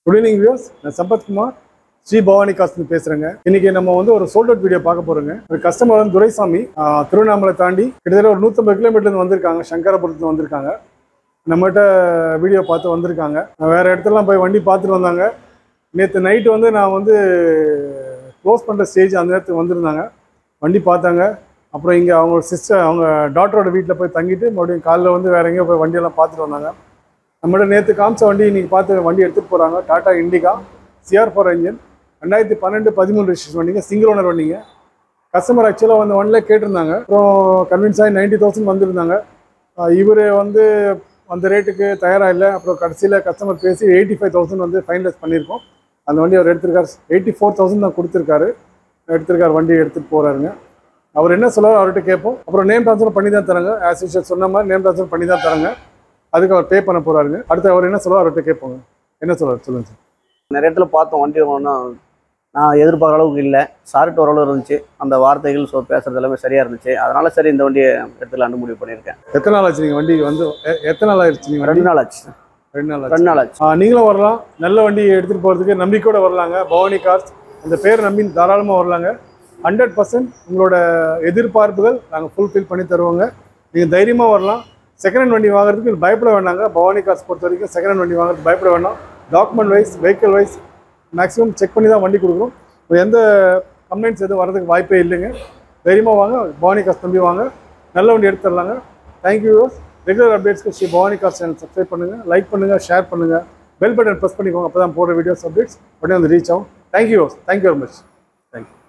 good evening views நான் சம்பத்குமார் ஸ்ரீ பவானி காஸ்ட்னு பேசுகிறேங்க இன்னைக்கு நம்ம வந்து ஒரு சோல்ட் அவுட் வீடியோ பார்க்க போகிறோங்க ஒரு கஸ்டமர் வந்து துரைசாமி ஆஹ், திருவண்ணாமலை தாண்டி கிட்டத்தட்ட ஒரு நூற்றம்பது கிலோமீட்டர்லேருந்து வந்திருக்காங்க சங்கரபுரத்துலேருந்து வந்திருக்காங்க நம்மகிட்ட வீடியோ பார்த்து வந்திருக்காங்க வேறு இடத்துலலாம் போய் வண்டி பார்த்துட்டு வந்தாங்க நேற்று நைட்டு வந்து நான் வந்து க்ளோஸ் பண்ணுற ஸ்டேஜ் அந்த நேரத்துக்கு வந்திருந்தாங்க வண்டி பார்த்தாங்க அப்புறம் இங்கே அவங்க சிஸ்டர் அவங்க டாக்டரோட வீட்டில் போய் தங்கிட்டு மறுபடியும் காலைல வந்து வேற எங்கேயோ போய் வண்டியெல்லாம் பார்த்துட்டு வந்தாங்க நம்மகிட்ட நேற்று காமிச்ச வண்டி இன்னைக்கு பார்த்து வண்டி எடுத்துகிட்டு போகிறாங்க Tata Indica CR four engine ரெண்டாயிரத்தி பன்னெண்டு பதிமூணு ரிஜிஸ்ட்ரேஷன் வண்டிங்க சிங்கிள் ஓனர் வண்டிங்க கஸ்டமர் ஆக்சுவலாக வந்து ஒன்ல கேட்டிருந்தாங்க அப்புறம் கன்வின்ஸ் ஆகி நைன்டி தௌசண்ட் வந்திருந்தாங்க இவர் வந்து அந்த ரேட்டுக்கு தயாராக இல்லை அப்புறம் கடைசியில் கஸ்டமர் பேசி எயிட்டி ஃபைவ் தௌசண்ட் வந்து ஃபைனலைஸ் பண்ணியிருக்கோம் அந்த வண்டி அவர் எடுத்திருக்காரு எயிட்டி ஃபோர் தௌசண்ட் தான் கொடுத்துருக்காரு எடுத்திருக்காரு வண்டி எடுத்துகிட்டு போகிறாருங்க அவர் என்ன சொல்லுவார் அவர்கிட்ட கேட்போம் அப்புறம் நேம் ட்ரான்ஸ்ஃபர் பண்ணி தான் தராங்க ஆஸ் யூஷுவல் சொன்ன மாதிரி நேம் ட்ரான்ஸ்ஃபர் பண்ணி தான் தராங்க அதுக்கு அவர் பே பண்ண போகிறாருங்க அடுத்து அவர் என்ன சொல்லுவார் அவர்கிட்ட கேட்போங்க என்ன சொல்லுவார் சொல்லுங்க சார் நிறைய இடத்துல பார்த்தோம் வண்டி ஒன்றும் நான் எதிர்பார்க்குற அளவுக்கு இல்லை சாரிட்டு ஓரளவு இருந்துச்சு அந்த வார்த்தைகள் சொல் பேசுறது எல்லாமே சரியாக இருந்துச்சு அதனால சரி இந்த வண்டியை எடுத்துலான்னு முடிவு பண்ணியிருக்கேன் எத்தனை நாள் ஆச்சு நீங்கள் வண்டி வந்து எ- எத்தனை நாள் ஆயிடுச்சு நீங்கள் ரெண்டு வண்டி நாள் ஆச்சு ரெண்டு நாள் ஆச்சு ரெண்டு நாள் ஆச்சு ஆ, நீங்களும் வரலாம் நல்ல வண்டி எடுத்துகிட்டு போகிறதுக்கு நம்பிக்கையோட வரலாங்க பவானி கார்ஸ் அந்த பேர் நம்பி தாராளமாக வரலாங்க ஹண்ட்ரட் பர்சன்ட் உங்களோட எதிர்பார்ப்புகள் நாங்கள் ஃபுல்ஃபில் பண்ணி தருவோங்க நீங்கள் தைரியமாக வரலாம் செகண்ட் ஹேண்ட் வண்டி வாங்குறதுக்கு பயப்பட வேண்டாங்க பவானி கார்ஸ் பொறுத்த வரைக்கும் செகண்ட் ஹேண்ட் வண்டி வாங்குறதுக்கு பயப்பட வேண்டாம் document wise vehicle wise maximum check பண்ணி தான் வண்டி கொடுக்குறோம் இப்போ எந்த கம்ப்ளைண்ட்ஸ் எதுவும் வரதுக்கு வாய்ப்பே இல்லைங்க தைரியமாக வாங்க பவானி கார்ஸ் நம்பி வாங்க நல்ல வண்டி எடுத்து தரலாங்க தேங்க்யூ ரெகுலர் அப்டேட்ஸ்க்கு Sri Bhavani cars channel subscribe பண்ணுங்கள் லைக் பண்ணுங்கள் ஷேர் பண்ணுங்கள் பெல் பட்டன் ப்ரெஸ் பண்ணிக்கோங்க அப்போ தான் போடுற வீடியோஸ் அப்டேட்ஸ் உடனே வந்து ரீச் ஆகும் thank you thank you very much thank you